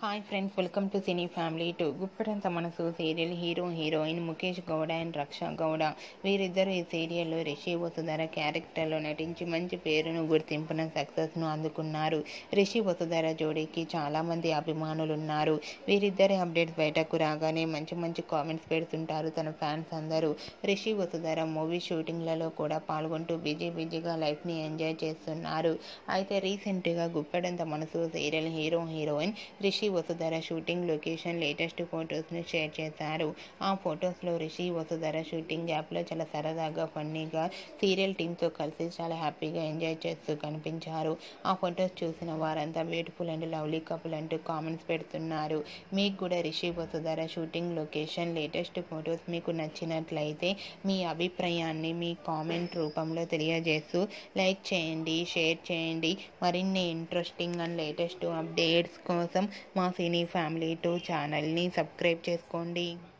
hi friends welcome to cine family two Guppedantha Manasu serial hero heroine Mukesh Gowda and Raksha Gowda వీరిద్దరూ ఈ సీరియల్లో రిషి వసుధర క్యారెక్టర్లో నటించి మంచి పేరును గుర్తింపున సక్సెస్ను అందుకున్నారు రిషి వసుధర జోడీకి చాలామంది అభిమానులు ఉన్నారు వీరిద్దరి అప్డేట్స్ బయటకు రాగానే మంచి మంచి కామెంట్స్ పెడుతుంటారు తన ఫ్యాన్స్ అందరూ రిషి వసుధర మూవీ షూటింగ్లలో కూడా పాల్గొంటూ బిజీ బిజీగా లైఫ్ని ఎంజాయ్ చేస్తున్నారు అయితే రీసెంట్గా Guppedantha Manasu serial hero heroine Rishi Vasudhara shooting location latest ఫొటోస్ను షేర్ చేశారు ఆ ఫొటోస్లో రిషి వసుధర షూటింగ్ గ్యాప్లో చాలా సరదాగా ఫన్నీగా సీరియల్ టీంతో కలిసి చాలా హ్యాపీగా ఎంజాయ్ చేస్తూ కనిపించారు ఆ ఫొటోస్ చూసిన వారంతా బ్యూటిఫుల్ అండ్ లవ్లీ కపుల్ అంటూ కామెంట్స్ పెడుతున్నారు మీకు కూడా Rishi Vasudhara shooting location latest photos మీకు నచ్చినట్లయితే మీ అభిప్రాయాన్ని మీ కామెంట్ రూపంలో తెలియజేస్తూ లైక్ చేయండి షేర్ చేయండి మరిన్ని ఇంట్రెస్టింగ్ అండ్ లేటెస్ట్ అప్డేట్స్ కోసం మా సినీ ఫ్యామిలీ టూ ఛానల్ని సబ్స్క్రైబ్ చేసుకోండి